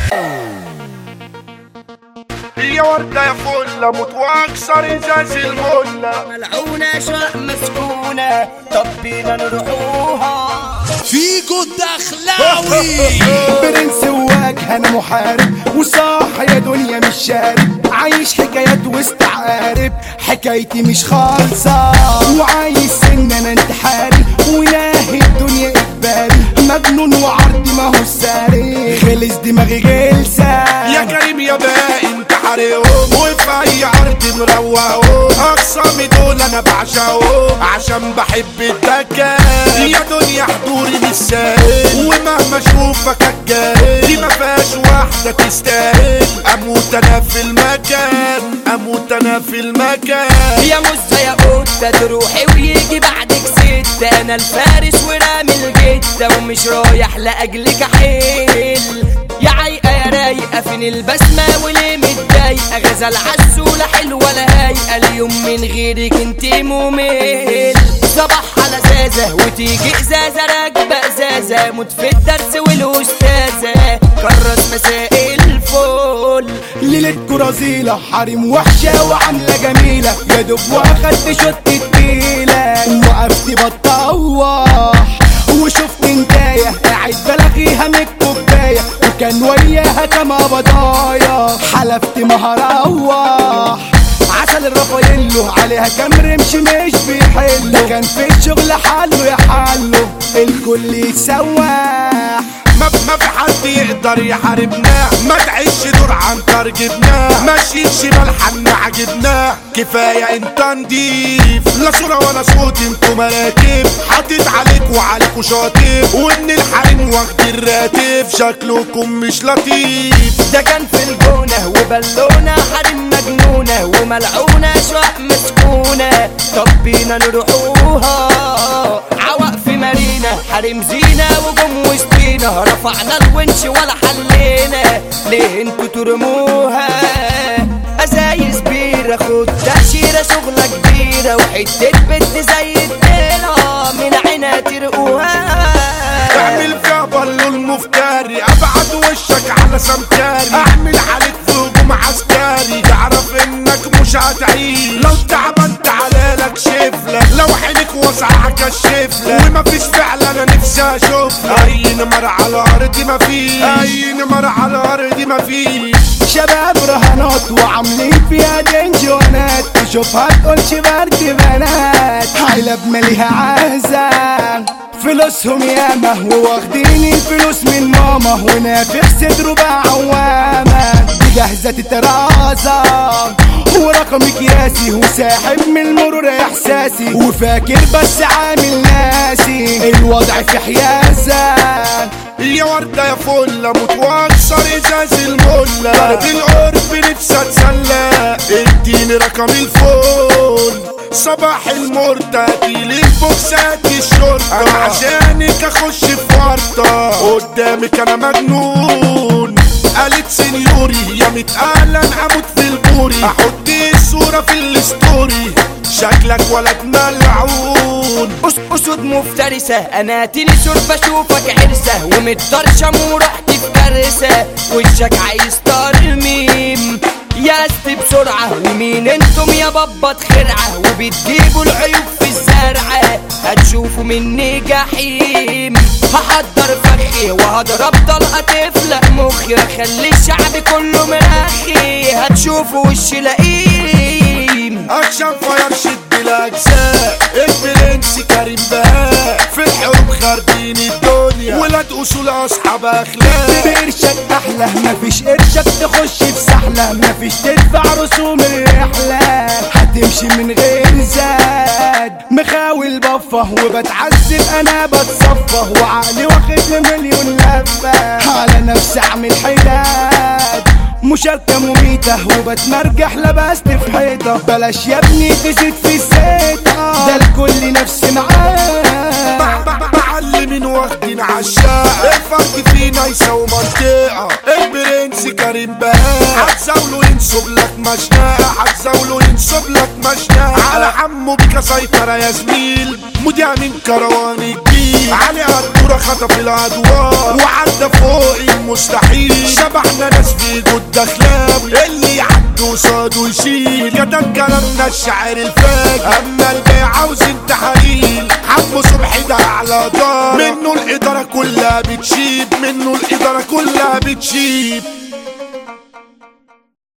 يا وردة يا فلة موت واكسر ازاز الملة ملعونة شقق مسكونة طب بينا نروحوها فيجو الدخلاوي برنس وواجه انا محارب وصاح يا دنيا مش شارب عايش حكايات واستعارب حكايتي مش خالصة وعايز سن انا انتحاري وناهي الدنيا اجباري مجنون وعرضي ما هو ساري خلص دماغي غلسة يا كريم يا باقي انت حريقهم وفي اي عرض مروقهم اقسامي دول انا بعشقهم عشان بحب الدكان يا دنيا حضوري مش ساهل ومهما اشوفك الجاهل دي ما فيهاش واحده تستاهل اموت انا في المكان اموت انا في المكان يا مزة يا قطة تروحي ويجي بعدك ستة أنا الفارس ورامي الجتة ومش رايح لأجلك أحيل يا عايقة يا رايقة فين البسمة وليه متضايقة غزل عسولة حلوة لا هايقة اليوم من غيرك انت ممل صباح على زازة وتيجي ازازة راكبة ازازة موت في الدرس والاستاذة كرس مساء الفل ليلتكو رزيلة حريم وحشة وعاملة جميلة يا دوب واخدت شوت تقيلة وقفت بتطوح وشفت انتاية قاعد بلغيها من الكوباية وكان وياها كما بضايا حلفت ما هروح عسل الرافايلو عليها كام رمش مش بيحلو ده كان في الشغل حله يا حله الكل يتسوح ما ما في حد يقدر يحاربنا ما تعيش دور عنتر جبناه ماشيين شمال حنا عجبناه كفايه انت نضيف لا صوره ولا صوت انتوا مراكب حاطط عليك وعليكوا شاطب وان الحريم واخد الراتب شكلكم مش لطيف ده كان في الجونة وبالونة حريم مجنونة وملعونة شقق مسكونة طب بينا نروحوها عوق في مارينا حريم زينة وجم وسطينا رفعنا الونش ولا حلينا ليه انتوا ترموها ازايز بيرة خد تأشيرة شغلة كبيرة وحتة بنت زي الديرة من عينها ترقوها اعمل فيها بالو المفتري ابعد وشك على سمكاري اعمل عليك في هجوم عسكري تعرف انك مش هتعيش لو تعبان تعالى لك شفلة لو عينك واسعة كشفلة ومفيش فعل انا نفسي اشوفها اي نمر على الارض مفيش اي نمر على الارض مفيش شباب رهانات وعاملين فيها دنج ونات تشوفها تقولش برد بنات حيلة ماليها عازة فلوسهم ياما وواخدين الفلوس من ماما ونافخ صدره بقى عوامة دي جاهزة تترازة ورقمي قياسي وساحب من المرور احساسي وفاكر بس عامل ناسي الوضع في حيازة يا وردة يا فلة موت واكسر ازاز الملة ضرب القرب نفسي اتسلى اديني رقم الفون صباح المرتدي للبوكسات الشرطة انا عشانك اخش في ورطة قدامك انا مجنون قالت سنيوري يا متقلن اموت في البوري احط الصورة في الستوري شكلك ولد ملعون أس- أسود مفترسة أنا تيني سور بشوفك عرسة ومتطرشم ورحت في كارثة وشك عايز ترميم يا است بسرعة ومين انتم يا بابا خرعة وبتجيبوا العيوب في الزرعة هتشوفوا مني جحيم هحضر فخي وهضرب طلقة تفلق مخي واخلي الشعب كله مرخي هتشوفوا وش لئيم اكشن فاير شد الاجزاء البرنس كريم بهاء في الحروب خاربين الدنيا ولاد اصول اصحاب اخلاق بقرشك احلى مفيش قرشك تخش في سحلة مفيش تدفع رسوم الرحلة هتمشي من غير زاد مخاول بفه وبتعذب انا بتصفه وعقلي واخد مليون لفة على نفسي اعمل حداد مشاركة مميتة وبتمرجح لبست في حيطة بلاش يا ابني تزيد في الزيطة ده الكل نفس معاه معلمين واخدين عالشاقة الفرق فينا يساوي منطقة البرنس كريم بهاء هتزاوله ينصب لك مشناقة هتزاوله ينصب لك مشناقة على عمو بيكا سيطرة يا زميل مذيع من كروان الجيل علي الدورة خطف الادوار وعدى فوق النيل المستحيل شبحنا ناس في جود دخلاوي اللي يعدي قصاده يشيل كتب كلامنا الشعر الفاجر اما الباقي عاوزين تحاليل حمو صبحي ده اعلى دار منه الاداره كلها بتشيب منه الاداره كلها بتشيب